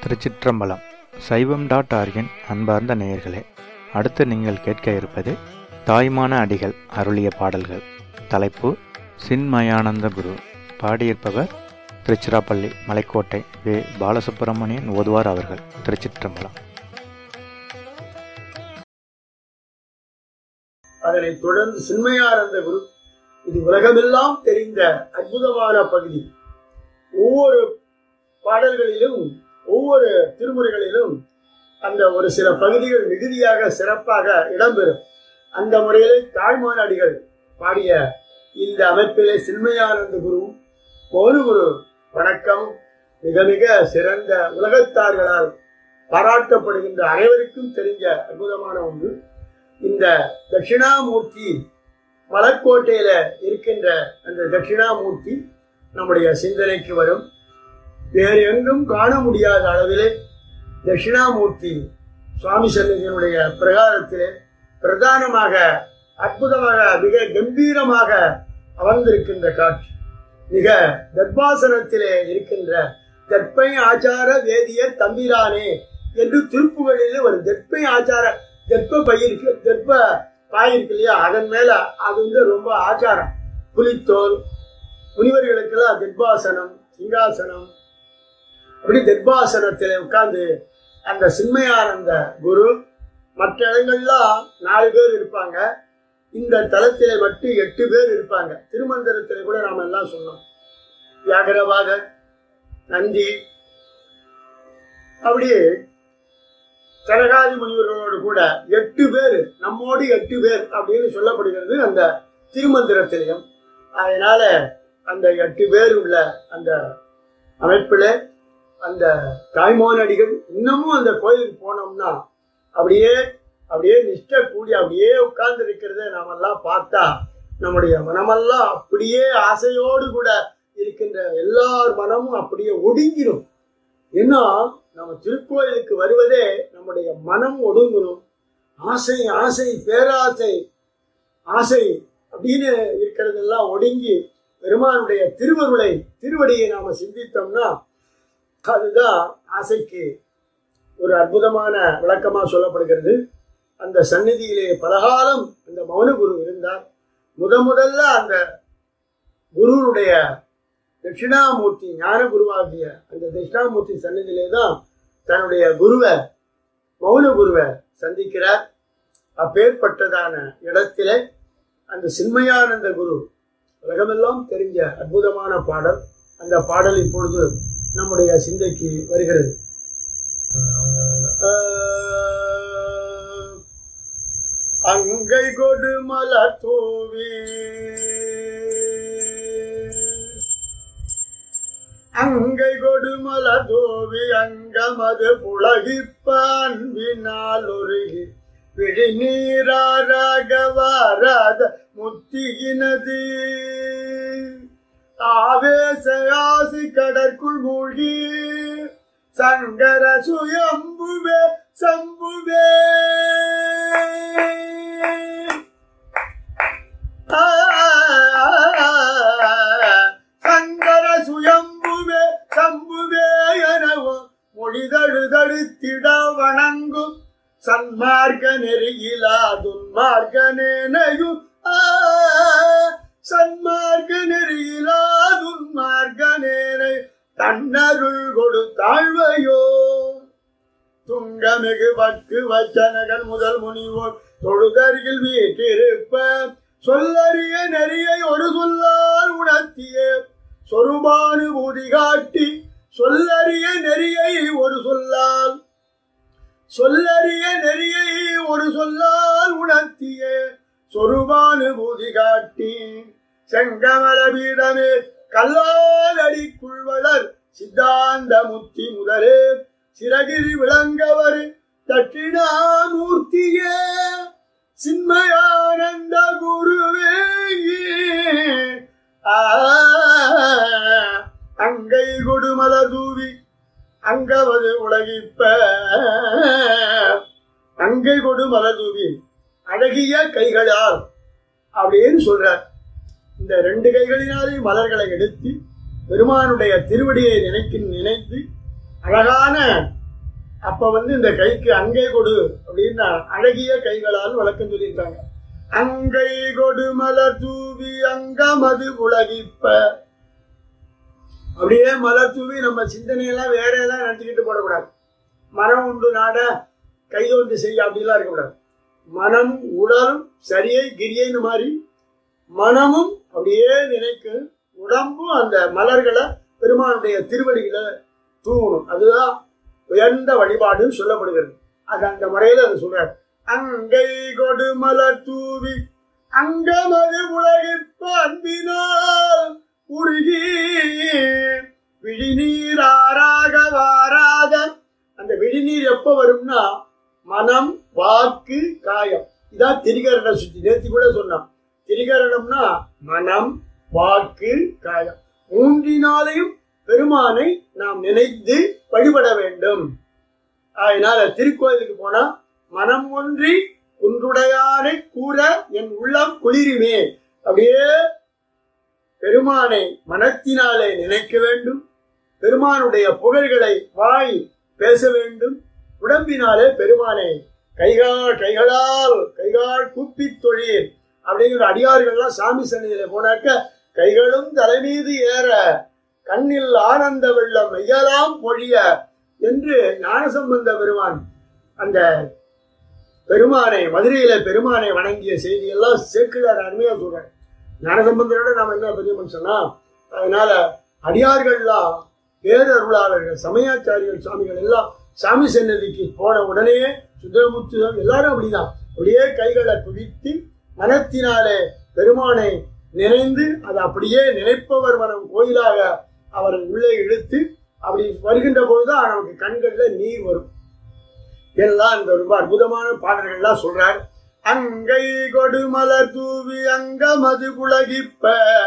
திருச்சிற்றம்பலம் சைவம் டாட் ஆர்கின் அன்பார்ந்த நேயர்களே அடுத்து நீங்கள் கேட்க இருப்பது தாய்மான அடிகள் அருளிய பாடல்கள் தலைப்பு சின்மயானந்த குரு பாடியிருப்பவர் திருச்சிராப்பள்ளி மலைக்கோட்டை வே பாலசுப்பிரமணியன் ஓதுவார் அவர்கள் திருச்சிற்றம்பலம் அதனைத் தொடர்ந்து சின்மயானந்த குரு இது உலகமெல்லாம் தெரிந்த அற்புதமான பகுதி ஒவ்வொரு பாடல்களிலும் ஒவ்வொரு திருமுறைகளிலும் அந்த ஒரு சில பகுதிகள் மிகுதியாக சிறப்பாக இடம்பெறும் அந்த முறையிலே தாய்மானடிகள் பாடிய இந்த அமைப்பிலே சின்மயானந்த குரு ஒரு குரு வணக்கம் மிக மிக சிறந்த உலகத்தார்களால் பாராட்டப்படுகின்ற அனைவருக்கும் தெரிஞ்ச அற்புதமான ஒன்று இந்த தட்சிணாமூர்த்தி மலக்கோட்டையில இருக்கின்ற அந்த தட்சிணாமூர்த்தி நம்முடைய சிந்தனைக்கு வரும் வேறு எங்கும் காண முடியாத அளவிலே தட்சிணாமூர்த்தி சுவாமி சன்னதியினுடைய பிரகாரத்திலே பிரதானமாக அற்புதமாக மிக கம்பீரமாக அமர்ந்திருக்கின்ற காட்சி மிக தர்பாசனத்திலே இருக்கின்ற தற்பை ஆச்சார வேதிய தம்பிரானே என்று திருப்புகளில் ஒரு தற்பை ஆச்சார தெப்ப பயிருக்கு தெப்ப பாய் இருக்கு இல்லையா அதன் மேல அது வந்து ரொம்ப ஆச்சாரம் புலித்தோல் முனிவர்களுக்கெல்லாம் தெற்பாசனம் சிங்காசனம் அப்படி தெற்பாசனத்தில் உட்கார்ந்து அந்த சின்மயானந்த குரு மற்ற இடங்கள்லாம் நாலு பேர் இருப்பாங்க இந்த தலத்திலே மட்டும் எட்டு பேர் இருப்பாங்க திருமந்திரத்திலே கூட நாம எல்லாம் சொன்னோம் வியாகரவாதர் நந்தி அப்படியே கனகாதி முனிவர்களோடு கூட எட்டு பேர் நம்மோடு எட்டு பேர் அப்படின்னு சொல்லப்படுகிறது அந்த திருமந்திரத்திலையும் அதனால அந்த எட்டு பேர் உள்ள அந்த அமைப்புல அந்த தாய்மோனடிகள் இன்னமும் அந்த கோயிலுக்கு போனோம்னா அப்படியே அப்படியே நிஷ்ட கூடி அப்படியே உட்கார்ந்து இருக்கிறத நாமெல்லாம் பார்த்தா நம்முடைய மனமெல்லாம் அப்படியே ஆசையோடு கூட இருக்கின்ற எல்லார் மனமும் அப்படியே ஒடுங்கிடும் ஏன்னா நம்ம திருக்கோயிலுக்கு வருவதே நம்முடைய மனம் ஒடுங்கணும் ஆசை ஆசை பேராசை ஆசை அப்படின்னு இருக்கிறதெல்லாம் ஒடுங்கி பெருமானுடைய திருவருளை திருவடியை நாம சிந்தித்தோம்னா அதுதான் ஆசைக்கு ஒரு அற்புதமான விளக்கமா சொல்லப்படுகிறது அந்த சந்நிதியிலே பலகாலம் அந்த மௌன குரு இருந்தார் முத முதல்ல அந்த குருவுடைய தட்சிணாமூர்த்தி ஞான குருவாகிய அந்த தட்சிணாமூர்த்தி சன்னதியிலே தான் தன்னுடைய குருவை மௌன குருவை சந்திக்கிறார் அப்பேற்பட்டதான இடத்திலே அந்த சின்மயானந்த குரு உலகமெல்லாம் தெரிஞ்ச அற்புதமான பாடல் அந்த பாடல் இப்பொழுது நம்முடைய சிந்தைக்கு வருகிறது அங்கை கொடு மலர் தூவி அங்கை கொடுமல தோவி அங்கமது புலகிப்பான் வினால் ஒருகி விழி நீராக வாராத முத்தியினது ஆவேச ஆசி கடற்குள் மூழ்கி சங்கர சுயம்புவே சம்புவே சங்கர சுயம்புவே சம்புவே எனவும் மொழிதழுதழுத்திட வணங்கும் சன்மார்க்க நெறியிலா துன்மார்க்க நேனையும் சன்மார்க்க நெறியிலா துன்மார்க்க நேனை தன்னருள் கொடு தாழ்வையோ துங்கமிகு வக்கு வச்சனகன் முதல் முனிவோர் தொழுதருகில் வீட்டிருப்ப சொல்லறிய நெறியை ஒரு சொல்லால் உணர்த்திய சொருபானுபூதி காட்டி சொல்லறிய நெறியை ஒரு சொல்லால் சொல்லறிய நெறியை ஒரு சொல்லால் உணர்த்திய சொருபானுபூதி காட்டி செங்கமல பீடமே கல்லால் அடிக்குள் வளர் சித்தாந்த முத்தி முதலே சிறகிரி விளங்கவர் தட்சிணாமூர்த்தியே சின்மயானந்த குருவே அங்கை கொடுமல தூவி அங்கவது உலகிப்ப அங்கை கொடுமல தூவி அழகிய கைகளால் அப்படின்னு சொல்றார் இந்த ரெண்டு கைகளினாலே மலர்களை எடுத்து பெருமானுடைய திருவடியை நினைக்க நினைத்து அழகான அப்ப வந்து இந்த கைக்கு அங்கை கொடு அப்படின்னா அழகிய கைகளால் வழக்கம் சொல்லியிருக்காங்க அங்கை கொடு மலர் தூவி அங்கமது உலகிப்ப அப்படியே மலர் தூவி நம்ம சிந்தனையெல்லாம் வேற எல்லாம் நினைச்சுக்கிட்டு போடக்கூடாது மரம் உண்டு நாட கைதொன்று செய்ய அப்படிலாம் இருக்கக்கூடாது மனம் உடலும் சரியை கிரியைன்னு மாதிரி மனமும் அப்படியே நினைக்கும் உடம்பும் அந்த மலர்களை பெருமானுடைய திருவடிகளை தூவணும் அதுதான் உயர்ந்த வழிபாடுன்னு சொல்லப்படுகிறது அது அந்த முறையில அது சொல்றாரு அங்கை கொடு மலர் தூவி அங்கமது உலகிற்ப அன்பினால் உருகி விழிநீர் ஆறாக வாராத அந்த விழிநீர் எப்ப வரும்னா மனம் வாக்கு காயம் இதான் திரிகரண சுத்தி நேத்தி கூட சொன்னான் திரிகரணம்னா மனம் வாக்கு காயம் மூன்றினாலையும் பெருமானை நாம் நினைத்து வழிபட வேண்டும் அதனால திருக்கோயிலுக்கு போனா மனம் ஒன்றி குன்றுடையானை கூற என் உள்ளம் குளிருமே அப்படியே பெருமானை மனத்தினாலே நினைக்க வேண்டும் பெருமானுடைய புகழ்களை வாய் பேச வேண்டும் உடம்பினாலே பெருமானை கைகால் கைகளால் கைகால் கூப்பித் தொழில் அப்படிங்கிற அடியார்கள்லாம் சாமி சன்னிதியில போனாக்க கைகளும் தலைமீது ஏற கண்ணில் ஆனந்த வெள்ளம் மெய்யலாம் பொழிய என்று ஞானசம்பந்த பெருமான் அந்த பெருமானை மதுரையில பெருமானை வணங்கிய செய்தியெல்லாம் சேக்கிழார் அருமையா சொல்றார் ஞானசம்பந்தரோட நாம என்ன பெரிய மனுஷனா அதனால அடியார்கள்லாம் பேரருளாளர்கள் சமயாச்சாரியர் சுவாமிகள் எல்லாம் சாமி சன்னதிக்கு போன உடனே சுந்தரமுத்து எல்லாரும் அப்படிதான் அப்படியே கைகளை குவித்து மனத்தினாலே பெருமானை நினைந்து அதை அப்படியே நினைப்பவர் மனம் கோயிலாக அவரை உள்ளே இழுத்து அப்படி வருகின்ற பொழுதுதான் நமக்கு கண்கள்ல நீர் வரும் எல்லாம் இந்த ரொம்ப அற்புதமான பாடல்கள்லாம் சொல்றார் அங்கை கொடு மலர் தூவி அங்க மது புலகிப்ப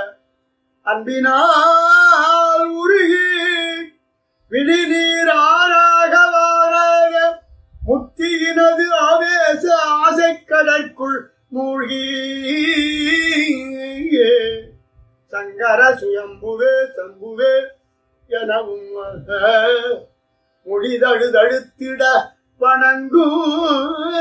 அன்பினால் உருகி விழிநீர் ஆறாக வாராக முத்தியினது ஆவேச ஆசைக்கடற்குள் மூழ்கி சங்கர சுயம்புவே தம்புவே எனவும் மொழிதழுதழுத்திட வணங்கும்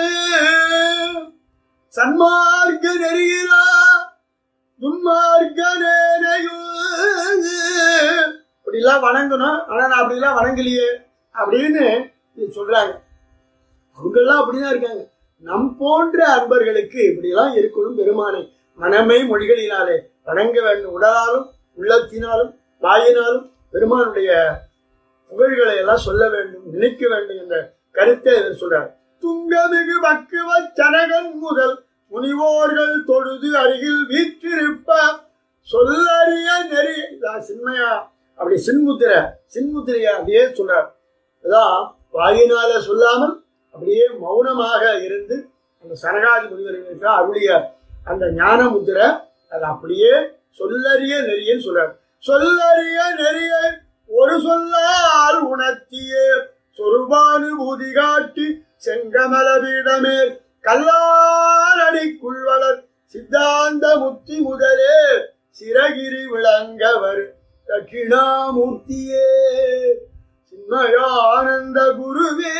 சன்மார்க்க நெறியிலா துன்மார்க்க நேரையும் இப்படிலாம் வணங்கணும் ஆனா நான் அப்படிலாம் வணங்கலையே அப்படின்னு இது சொல்றாங்க அவங்கெல்லாம் அப்படிதான் இருக்காங்க நம் போன்ற அன்பர்களுக்கு இப்படியெல்லாம் இருக்கணும் பெருமானை மனமை மொழிகளினாலே வணங்க வேண்டும் உடலாலும் உள்ளத்தினாலும் வாயினாலும் பெருமானுடைய புகழ்களை எல்லாம் சொல்ல வேண்டும் நினைக்க வேண்டும் என்ற கருத்தை இதில் சொல்றார் துங்கமிகு பக்குவ சனகன் முதல் முனிவோர்கள் தொழுது அருகில் வீற்றிருப்ப சொல்லறிய நெறி இதான் சின்மையா அப்படி சின்முத்திர சின்முத்திரையா அப்படியே சொல்றார் அதான் வாயினால சொல்லாமல் அப்படியே மௌனமாக இருந்து அந்த சனகாதி முனிவர்களுக்கு அருளிய அந்த ஞான முத்திரை அது அப்படியே சொல்லறிய நெறியன்னு சொல்றார் சொல்லறிய நெறிய ஒரு சொல்லால் உணர்த்தியே சொருபானுபூதி காட்டி செங்கமல பீடமேல் கல்லாரடிக்குள் வளர் சித்தாந்த முத்தி முதலே சிறகிரி விளங்கவர் தட்சிணாமூர்த்தியே சின்மயானந்த குருவே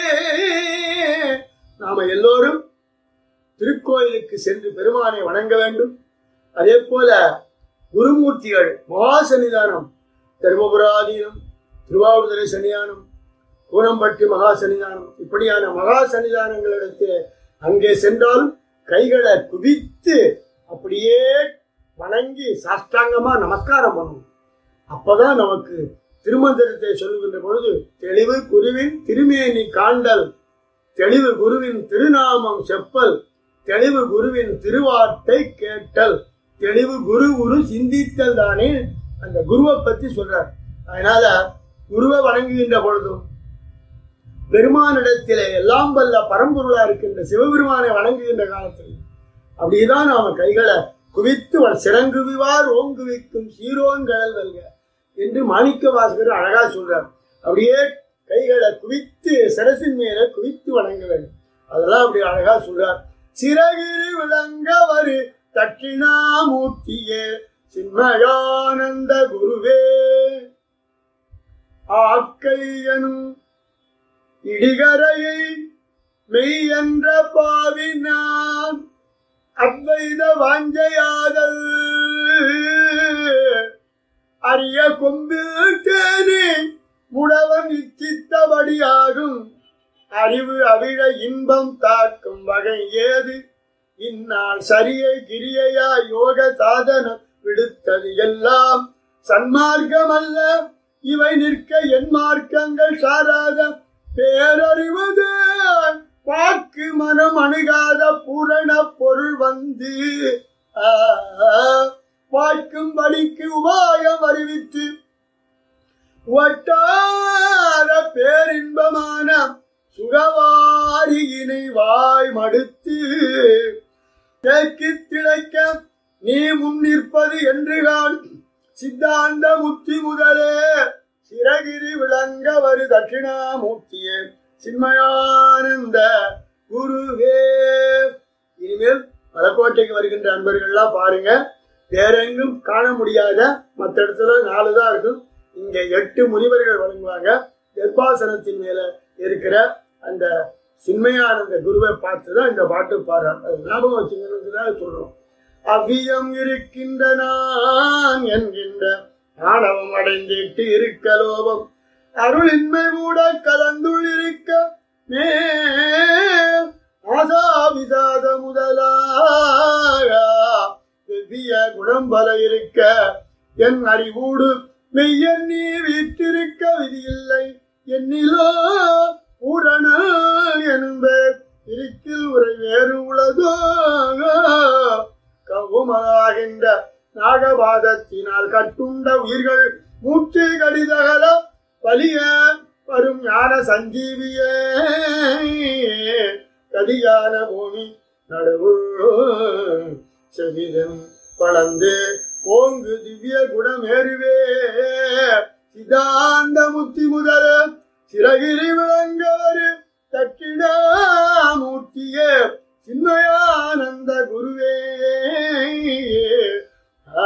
நாம எல்லோரும் திருக்கோயிலுக்கு சென்று பெருமானை வணங்க வேண்டும் அதே போல குருமூர்த்திகள் மகா சன்னிதானம் தர்மபுராதீனம் திருவாவூர்துறை சன்னிதானம் கூரம்பட்டி மகா சன்னிதானம் இப்படியான மகா சன்னிதானங்களிடத்தில் அங்கே சென்றாலும் கைகளை குவித்து அப்படியே வணங்கி சாஷ்டாங்கமா நமஸ்காரம் பண்ணணும் அப்பதான் நமக்கு திருமந்திரத்தை சொல்லுகின்ற பொழுது தெளிவு குருவின் திருமேனி காண்டல் தெளிவு குருவின் திருநாமம் செப்பல் தெளிவு குருவின் திருவார்த்தை கேட்டல் தெளிவு குரு குரு சிந்தித்தல் தானே அந்த குருவை பத்தி சொல்றார் அதனால குருவை வணங்குகின்ற பொழுதும் பெருமானிடத்திலே எல்லாம் வல்ல பரம்பொருளா இருக்கின்ற சிவபெருமானை வணங்குகின்ற காலத்தில் அப்படிதான் நாம கைகளை குவித்து வ- சிறங்குவிவார் ஓங்குவிக்கும் சீரோன்கடல் வெல்க என்று மாணிக்க வாசகர் அழகா சொல்றார் அப்படியே கைகளை குவித்து சிரசின் மேல குவித்து வணங்க வேண்டும் அதெல்லாம் அப்படி அழகா சொல்றார் சிறகிரி விளங்க வரு தட்சிணாமூர்த்தியே சின்மயானந்த குருவே ஆக்கை எனும் இடிகரையை மெய் என்ற பாவினான் அத்வைத வாஞ்சையாதல் அரிய கொம்பில் தேனி முடவன் இச்சித்தபடியாகும் அறிவு அவிழ இன்பம் தாக்கும் வகை ஏது இந்நாள் சரியை கிரியையா யோக சாதனம் விடுத்தது எல்லாம் சன்மார்க்கம் அல்ல இவை நிற்க என் மார்க்கங்கள் சாராத பேரறிவது வாக்கு மனம் அணுகாத பூரண பொருள் வந்து ஆ, வாய்க்கும் வழிக்கு உபாயம் அறிவித்து ஒட்டாத பேரின்பமான சுகவாரியினை வாய் மடுத்து தேக்கித் திளைக்க நீ முன் நிற்பது என்று காண் சித்தாந்த முத்தி முதலே சிறகிரி விளங்க வரு தட்சிணாமூர்த்தியே சின்மயானந்த குருவே இனிமேல் மலக்கோட்டைக்கு வருகின்ற அன்பர்கள்லாம் பாருங்க வேற எங்கும் காண முடியாத மற்ற இடத்துல நாலு தான் இருக்கும் இங்க எட்டு முனிவர்கள் வழங்குவாங்க கர்ப்பாசனத்தின் மேல இருக்கிற அந்த சின்மயானந்த குருவை பார்த்து தான் இந்த பாட்டு பாடுறாங்க அது ஞாபகம் வச்சுக்கணுன்னு தான் சொல்றோம் அவ்வியம் இருக்கின்ற நான் என்கின்ற ஆணவம் அடைந்திட்டு இருக்க லோபம் அருளின்மை கூட கலந்துள் இருக்க மே ஆசா விசாத முதலாக வெவ்விய குணம் பல இருக்க என் அறிவூடு மெய்யன் நீ வீற்றிருக்க விதியில்லை என்னிலோ பூரண என்பேர் இருக்கில் உரை வேறு உளதோ கவுமலாகின்ற நாகபாதத்தினால் கட்டுண்ட உயிர்கள் மூச்சு கடிதகல வலிய வரும் ஞான சஞ்சீவியே கதியான பூமி நடுவுள் செவிதம் வளர்ந்து ஓங்கு திவ்ய குணமேறுவே சிதாந்த முத்தி முதல சிறகிரி விளங்கவரு தட்சிணாமூர்த்தியே சின்மயானந்த குருவே ஆ,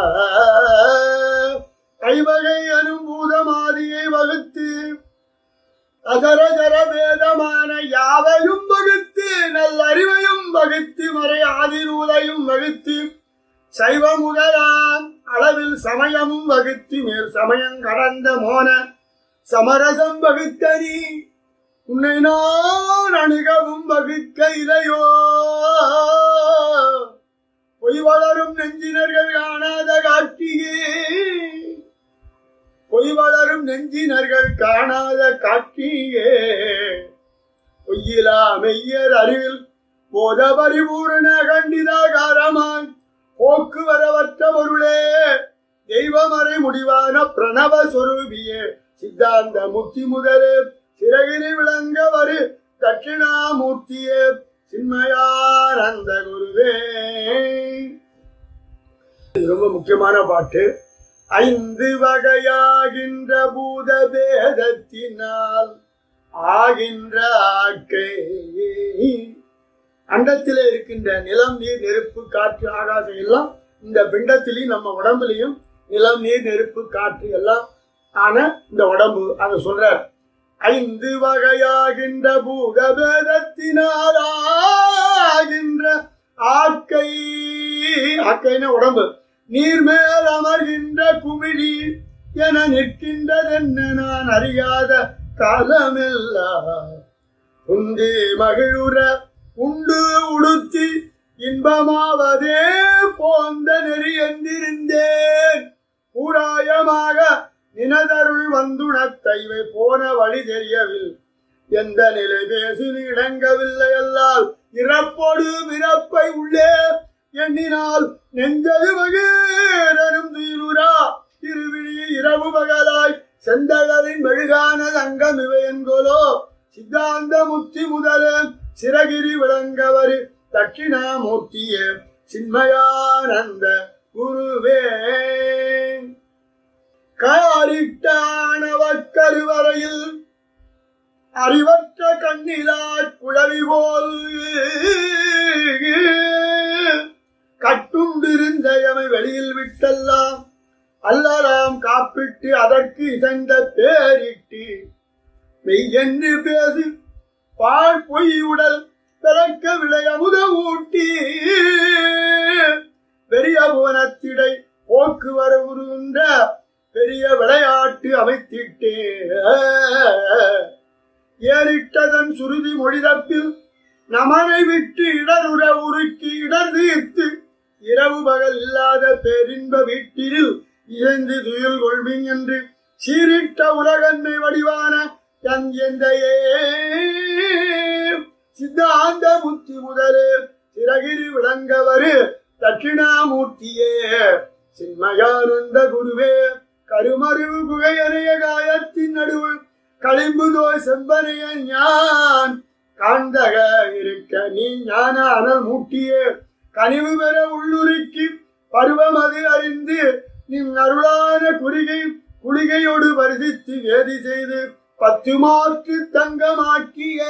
கைவகை அனுபூதமாதியை வகுத்து அதரதர வேதமான யாவையும் வகுத்து நல்லறிவையும் வகுத்து மறை ஆதிரூதையும் வகுத்து சைவ முதலாம் அளவில் சமயமும் வகுத்து மேல் சமயம் கடந்த மோன சமரசம் வகுத்தனி உன்னை நான் அணுகவும் வகுக்க இலையோ பொய் வளரும் நெஞ்சினர்கள் காணாத காட்சியே பொய் வளரும் நெஞ்சினர்கள் காணாத காட்சியே பொய்யிலா மெய்யர் அறிவில் போத பரிபூரண கண்டிதாகாரமாய் போக்குவரவற்ற பொருளே தெய்வமறை முடிவான பிரணவ சொரூபியே சித்தாந்த முத்தி முதலே சிறகிரி விளங்க வரு தட்சிணாமூர்த்தியே சின்மயானந்த குருவே இது ரொம்ப முக்கியமான பாட்டு ஐந்து வகையாகின்ற பூத பேதத்தினால் ஆகின்ற ஆக்கை அண்டத்திலே இருக்கின்ற நிலம் நீர் நெருப்பு காற்று ஆகாசம் எல்லாம் இந்த பிண்டத்திலையும் நம்ம உடம்புலையும் நிலம் நீர் நெருப்பு காற்று எல்லாம் ஆன இந்த உடம்பு அதை சொல்ற ஐந்து வகையாகின்ற பூத பேதத்தினால் ஆகின்ற ஆக்கை ஆக்கைன உடம்பு நீர் மேல் அமர்கின்ற குமிழி என நிற்கின்றதென்ன நான் அறியாத காலமெல்லாம் உந்தி மகிழுற உண்டு உடுத்தி இன்பமாவதே போந்த நெறி என்றிருந்தேன் பூராயமாக நினதருள் வந்துணத்தைவை போன வழி தெரியவில் எந்த நிலை பேசி இடங்கவில்லை அல்லால் இறப்போடு பிறப்பை உள்ளே எண்ணினால் நெஞ்சது மகிழரும் துயிலுரா திருவிழி இரவு பகலாய் செந்தழலின் மெழுகான தங்கம் இவை என்கோலோ சித்தாந்த முத்தி முதல சிறகிரி விளங்கவரு தட்சிணாமூர்த்தியே சின்மயானந்த குருவே காரிட்டானவக் கருவறையில் அறிவற்ற கண்ணிலா குழவி போல் கட்டுண்டிருந்த எமை வெளியில் விட்டெல்லாம் அல்லலாம் காப்பிட்டு அதற்கு இசைந்த பேரிட்டு மெய்யென்று பேசி பாழ் பொய் உடல் பிறக்க விளை அமுத ஊட்டி பெரிய புவனத்திடை போக்குவரவுருகின்ற பெரிய விளையாட்டு அமைத்திட்டே ஏறிட்டதன் சுருதி மொழிதப்பில் நமனை விட்டு இடருற உருக்கி இடர் தீர்த்து இரவு பகல் இல்லாத பேரின்ப வீட்டில் இயந்து துயில் கொள்வின் என்று சீரிட்ட உலகன்மை வடிவான தன் எந்தையே சித்தாந்த முத்தி முதலே சிறகிரி விளங்கவரு தட்சிணாமூர்த்தியே சின்மயானந்த குருவே கருமறிவு குகையறைய காயத்தின் நடுவுள் களிம்புதோய் செம்பனைய ஞான் காந்தக இருக்க நீ ஞான அனல் மூட்டியே கனிவு பெற உள்ளுருக்கி பருவம் அது அறிந்து நின் அருளான குறிகை குளிகையோடு வருதித்து வேதி செய்து பத்து மாற்று தங்கமாக்கியே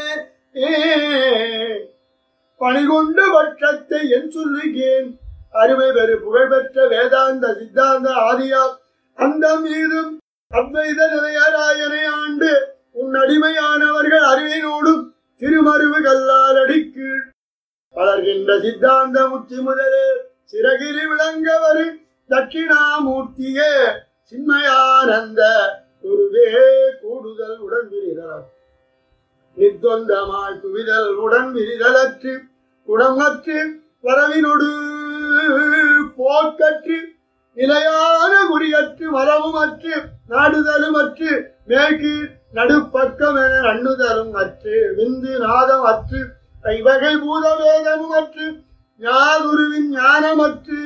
பணிகொண்ட பட்சத்தை என் சொல்லுகேன் அருமை பெரு புகழ்பெற்ற வேதாந்த சித்தாந்த ஆதியா அந்த மீதும் அத்வைத நிலையராயனை ஆண்டு உன் அடிமையானவர்கள் அறிவினோடும் திருமருவு கல்லால் அடிக்கீழ் வளர்கின்ற சித்தாந்த முத்தி முதலே சிறகிரி விளங்கவரு தட்சிணாமூர்த்தியே சின்மயானந்த குருவே கூடுதல் உடன் விரிதார் நித்வந்தமாய் குவிதல் உடன் விரிதலற்று குணமற்று வரவினொடு போக்கற்று நிலையான குறியற்று மரமுமற்று நாடுதலுமற்று மேற்கு நடுப்பக்கம் என நண்ணுதலும் அற்று விந்து நாதம் அற்று ஐவகை பூத வேதமும் அற்று ஞாதுருவின் ஞானமற்று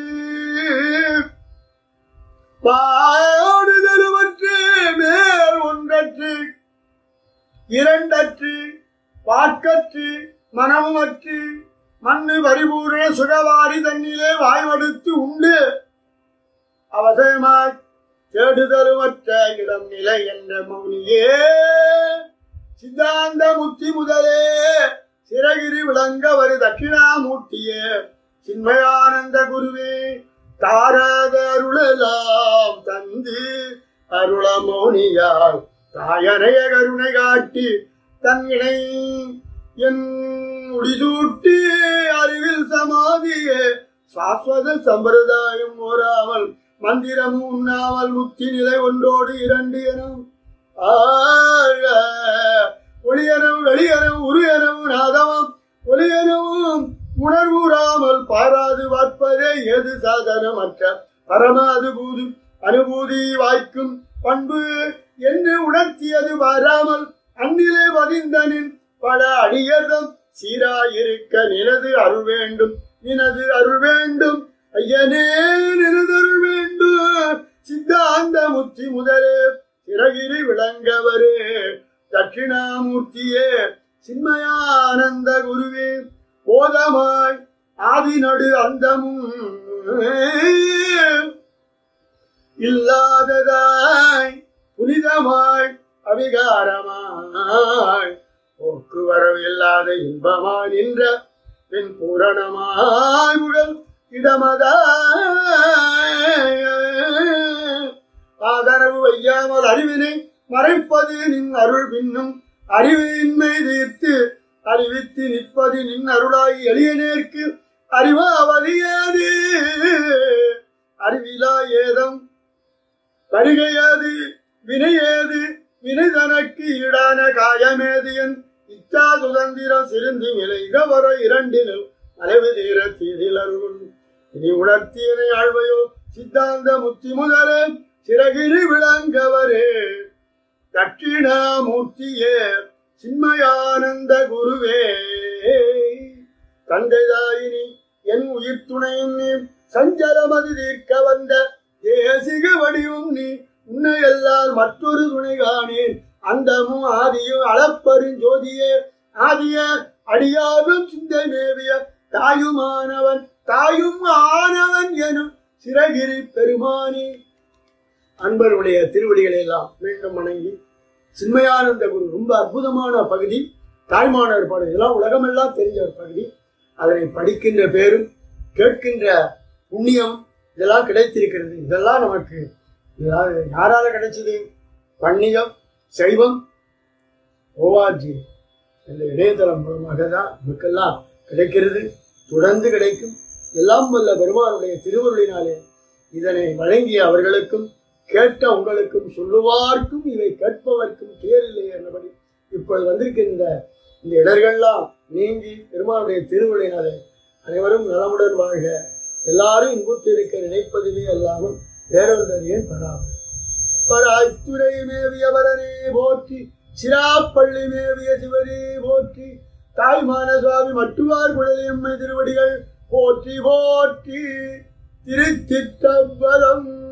பாடுதலுமற்று மேல் ஒன்றற்று இரண்டற்று வாக்கற்று மனமுமற்று மண்ணு பரிபூரண சுகவாரி தன்னிலே வாய்வடுத்து உண்டு அவசரமாய் தேடுதலுமற்ற இடம் நிலை என்ற மௌனியே சித்தாந்த முத்தி முதலே சிறகிரி விளங்க வரு தட்சிணாமூர்த்தியே சின்மயானந்த குருவே தாராத அருளலாம் தந்து அருள மௌனியால் தாயனைய கருணை காட்டி தன் இணை என் முடிசூட்டி அறிவில் சமாதியே சாஸ்வத சம்பிரதாயம் ஓராமல் மந்திரம் உண்ணாமல் முத்தி நிலை ஒன்றோடு இரண்டு எனும் ஆழ ஒளியனவும் வெளியனவும் உரு எனவும் நாதமும் ஒளியனவும் உணர்வுறாமல் பாராது வார்ப்பதே எது சாதனமற்ற பரமாது பூது அனுபூதி வாய்க்கும் பண்பு என்று உணர்த்தியது வாராமல் அந்நிலை பதிந்தனின் பல அடியதம் சீராயிருக்க நினது அருள் வேண்டும் நினது அருள் வேண்டும் ஐயனே நினது அருள் வேண்டும் சித்தாந்த முத்தி முதலே சிறகிரி விளங்கவரே தட்சிணாமூர்த்தியே சின்மயானந்த குருவே போதமாய் ஆதி நடு அந்தமும் இல்லாததாய் புனிதமாய் அவிகாரமாய் போக்குவரவு இல்லாத இன்பமாய் நின்ற பின் பூரணமாய் முழல் இடமதாய் ஆதரவு வையாமல் அறிவினை மறைப்பது நின் அருள் பின்னும் அறிவின்மை தீர்த்து அறிவித்து நிற்பது நின் அருளாய் எளியனேற்கு அறிவாவதியாது அறிவிலா ஏதம் வருகையாது வினையேது வினை தனக்கு ஈடான காயமேதியன் இச்சா சுதந்திரம் சிறுந்தி விலைக வர இரண்டினில் மறைவு தீர தீதில் அருளும் இனி உணர்த்தியனை ஆழ்வையோ சித்தாந்த முத்தி முதலே சிறகிரி விளங்கவரே தட்சிணாமூர்த்தியே சின்மயானந்த குருவே தந்தைதாயினி என் உயிர் துணையும் நீ சஞ்சலமது தீர்க்க வந்த தேசிக வடிவும் நீ உன்னை எல்லால் மற்றொரு துணை காணேன் அந்தமும் ஆதியும் அளப்பெரும் ஜோதியே ஆதிய அடியாகும் சிந்தை மேவிய தாயுமானவன் தாயும் ஆனவன் எனும் சிறகிரி பெருமானே அன்பருடைய திருவடிகளை எல்லாம் மீண்டும் வணங்கி சின்மயானந்த குரு ரொம்ப அற்புதமான பகுதி தாய்மானவர் பாடல் இதெல்லாம் உலகமெல்லாம் தெரிஞ்ச ஒரு பகுதி அதனை படிக்கின்ற பேரும் கேட்கின்ற புண்ணியம் இதெல்லாம் கிடைத்திருக்கிறது இதெல்லாம் நமக்கு இதெல்லாம் யாரால கிடைச்சது பன்னியம் சைவம் ஓவாஜி இந்த இணையதளம் மூலமாக தான் நமக்கெல்லாம் கிடைக்கிறது தொடர்ந்து கிடைக்கும் எல்லாம் வல்ல பெருமானுடைய திருவருளினாலே இதனை வழங்கிய அவர்களுக்கும் கேட்ட உங்களுக்கும் சொல்லுவார்க்கும் இவை கேட்பவர்க்கும் தேரில்லை என்னபடி இப்பொழுது வந்திருக்கின்ற இந்த இடர்கள்லாம் நீங்கி பெருமானுடைய திருவருளினாலே அனைவரும் நலமுடன் வாழ்க எல்லாரும் இங்குற்று இருக்க நினைப்பதுவே அல்லாமல் வேறொன்றறியே பராமல் பராய்த்துறை மேவியவரனே போற்றி சிராப்பள்ளி மேவிய சிவரே போற்றி தாய்மான சுவாமி மட்டுவார் குழலியம்மை திருவடிகள் போற்றி போற்றி திருச்சிற்றம்பலம்